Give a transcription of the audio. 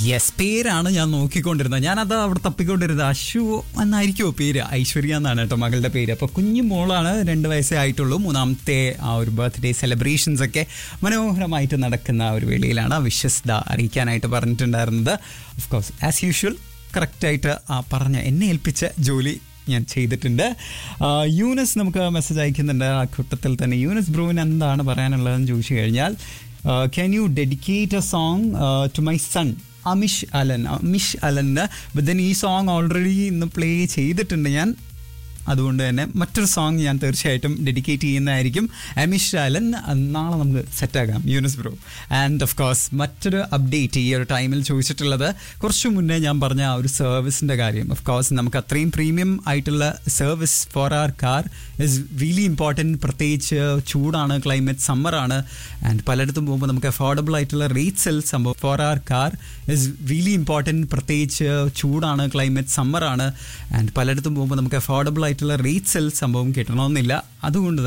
yes പേരാണ് ഞാൻ നോക്കിക്കൊണ്ടിരുന്നത് ഞാനത് അവിടെ തപ്പിക്കൊണ്ടിരുന്നത് അശു എന്നായിരിക്കുമോ പേര് ഐശ്വര്യ എന്നാണ് കേട്ടോ മകളുടെ പേര് അപ്പോൾ കുഞ്ഞു മോളാണ് രണ്ട് വയസ്സേ ആയിട്ടുള്ളൂ മൂന്നാമത്തെ ആ ഒരു ബർത്ത്ഡേ സെലിബ്രേഷൻസ് ഒക്കെ മനോഹരമായിട്ട് നടക്കുന്ന ആ ഒരു വേളയിലാണ് വിശ്വസ്ത അറിയിക്കാനായിട്ട് പറഞ്ഞിട്ടുണ്ടായിരുന്നത് ഓഫ് കോഴ്സ് ആസ് യൂഷ്വൽ കറക്റ്റായിട്ട് ആ പറഞ്ഞ എന്നെ ഏൽപ്പിച്ച ജോലി ഞാൻ ചെയ്തിട്ടുണ്ട് ആ, യൂനസ് നമുക്ക് മെസ്സേജ് അയക്കുന്നുണ്ട് ആ കൂട്ടത്തിൽ തന്നെ യൂനസ് ബ്രൂവിന് എന്താണ് പറയാനുള്ളതെന്ന് ചോദിച്ചു കഴിഞ്ഞാൽ can you dedicate a song to my son Amish Alan Amish അലന് ദെൻ ഈ സോങ് ഓൾറെഡി ഇന്ന് പ്ലേ ചെയ്തിട്ടുണ്ട് ഞാൻ അതുകൊണ്ട് തന്നെ മറ്റൊരു സോങ് ഞാൻ തീർച്ചയായിട്ടും ഡെഡിക്കേറ്റ് ചെയ്യുന്നതായിരിക്കും അമിഷ് അലൻ നാളെ നമുക്ക് സെറ്റാക്കാം Eunice bro and of course മറ്റൊരു അപ്ഡേറ്റ് ഈ ഒരു ടൈമിൽ ചോദിച്ചിട്ടുള്ളത് കുറച്ച് മുന്നേ ഞാൻ പറഞ്ഞ ആ ഒരു സർവീസിൻ്റെ കാര്യം ഓഫ് കോഴ്സ് നമുക്ക് അത്രയും പ്രീമിയം ആയിട്ടുള്ള service for our car is really important പ്രത്യേകിച്ച് ചൂടാണ് ക്ലൈമറ്റ് സമ്മറാണ് ആൻഡ് പലയിടത്തും പോകുമ്പോൾ നമുക്ക് അഫോർഡബിൾ ആയിട്ടുള്ള റേറ്റ്സിൽ സംഭവം for our car is really important പ്രത്യേകിച്ച് ചൂടാണ് ക്ലൈമറ്റ് സമ്മറാണ് ആൻഡ് പലയിടത്തും പോകുമ്പോൾ നമുക്ക് അഫോർഡബിൾ ആയിട്ടുള്ള റേറ്റ്സിൽ സംഭവം കിട്ടണമെന്നില്ല അതുകൊണ്ട്